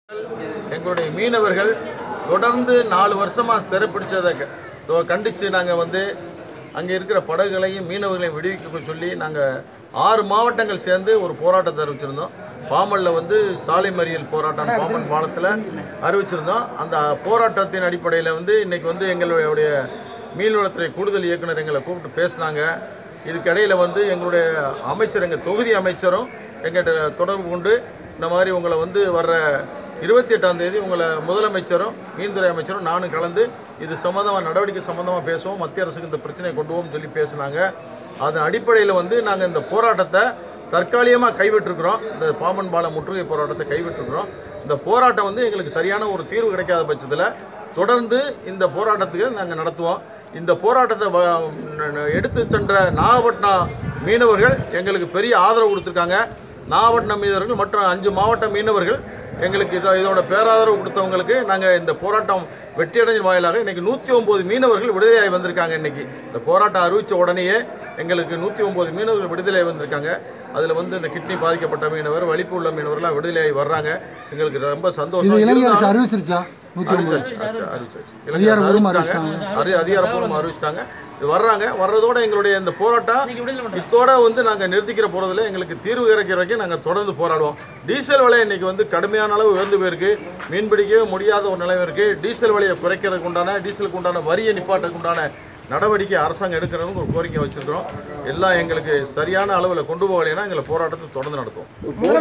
எங்களுடைய மீனவர்கள் தொடர்ந்து நாலு வருஷமாக சிறைப்பிடிச்சதை க- தொ- கண்டித்து நாங்கள் வந்து அங்கே இருக்கிற படகுகளையும் மீனவர்களையும் விடுவிக்க சொல்லி நாங்கள் ஆறு மாவட்டங்கள் சேர்ந்து ஒரு போராட்டத்தை அறிவிச்சிருந்தோம் பாமனில் வந்து சாலை மறியல் போராட்டம் பாமன் பாலத்தில் அறிவிச்சிருந்தோம் அந்த போராட்டத்தின் அடிப்படையில் வந்து இன்றைக்கி வந்து எங்களுடைய மீன்வளத்துறை கூடுதல் இயக்குனர் எங்களை கூப்பிட்டு பேசினாங்க இதுக்கிடையில் வந்து எங்களுடைய அமைச்சர் எங்கள் தொகுதி அமைச்சரும் எங்கிட்ட தொடர்பு கொண்டு இந்த மாதிரி உங்களை வந்து வர்ற இருபத்தி எட்டாம் தேதி உங்களை முதலமைச்சரும் மீன்துறை அமைச்சரும் நானும் கலந்து இது சம்மந்தமாக நடவடிக்கை சம்மந்தமாக பேசுவோம் மத்திய அரசுக்கு இந்த பிரச்சனையை கொண்டு போவோம்னு சொல்லி பேசுனாங்க அதன் அடிப்படையில் வந்து நாங்கள் இந்த போராட்டத்தை தற்காலிகமாக கைவிட்டிருக்கிறோம் இந்த பாம்பன் பாலம் முற்றுகை போராட்டத்தை கைவிட்டிருக்கிறோம் இந்த போராட்டம் வந்து எங்களுக்கு சரியான ஒரு தீர்வு கிடைக்காத பட்சத்தில் தொடர்ந்து இந்த போராட்டத்துக்கு நாங்கள் நடத்துவோம் இந்த போராட்டத்தை வ- ந- ந- எடுத்து சென்ற நாகப்பட்டினம் மீனவர்கள் எங்களுக்கு பெரிய ஆதரவு கொடுத்துருக்காங்க நாகப்பட்டினம் மீனவர்கள் மற்றும் அஞ்சு மாவட்ட மீனவர்கள் எங்களுக்கு இதோ இதோட பேராதரவு கொடுத்தவங்களுக்கு நாங்கள் இந்த போராட்டம் வெற்றியடைஞ்ச வாயிலாக இன்னைக்கு நூற்றி ஒம்பது மீனவர்கள் விடுதலையாகி வந்திருக்காங்க இன்னைக்கு இந்த போராட்டம் அறிவித்த உடனேயே எங்களுக்கு நூற்றி ஒம்பது மீனவர்கள் விடுதலை வந்திருக்காங்க அதில் வந்து இந்த கிட்னி பாதிக்கப்பட்ட மீனவர் வலிப்பு உள்ள மீனவர்லாம் விடுதலையாகி வர்றாங்க எங்களுக்கு ரொம்ப இது சந்தோஷம் இலங்கை அரசு இருந்தாலும் அறிவிச்சிருச்சா நூற்றி ஒன்பது அறிவிச்சாச்சு, அறிவிச்சாச்சு, அறிவிச்சாச்சு. இலங்கை அதிகாரப்பூர்வமா அறிவிச்சிட்டாங்க. அறி- அதிகாரப்பூர்வமா அறிவிச்சிட்டாங்க இது வர்றாங்க வர்றதோட எங்களுடைய இந்த போராட்டம் இத்தோட வந்து நாங்கள் நிறுத்திக்கிற போகிறதுல எங்களுக்கு தீர்வு கிடைக்கிற வரைக்கும் நாங்கள் தொடர்ந்து போராடுவோம் டீசல் விலை இன்னைக்கு வந்து கடுமையான அளவு உயர்ந்து போயிருக்கு மீன் பிடிக்கவே முடியாத ஒரு நிலைமை இருக்குது டீசல் விலையை குறைக்கிறதுக்கு உண்டான டீசலுக்கு உண்டான வரியை நிப்பாட்டுறதுக்கு உண்டான நடவடிக்கை அரசாங்கம் எடுக்கிறதுக்கு ஒரு கோரிக்கை வச்சிருக்கிறோம் எல்லாம் எங்களுக்கு சரியான அளவில் கொண்டு போகலைன்னா எங்களை போராட்டத்தை தொடர்ந்து நடத்துவோம்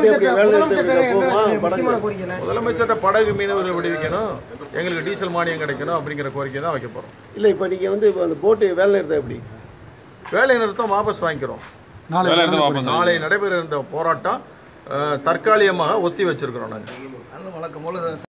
முதலமைச்சர்கிட்ட படகு மீனவர்கள் விடுவிக்கணும் எங்களுக்கு டீசல் மானியம் கிடைக்கணும் அப்படிங்கிற கோரிக்கை தான் வைக்க போகிறோம் இல்லை இப்போ நீங்கள் வந்து இப்போ அந்த போட்டு வேலை நிறுத்தம் எப்படி வேலை நிறுத்தம் வாபஸ் வாங்கிக்கிறோம் நாளை வேலை எடுத்து வாபஸ் நாளை நடைபெற இருந்த போராட்டம் அஹ், தற்காலிகமாக ஒத்தி வச்சிருக்கிறோம் நாங்கள் வழக்கம் போல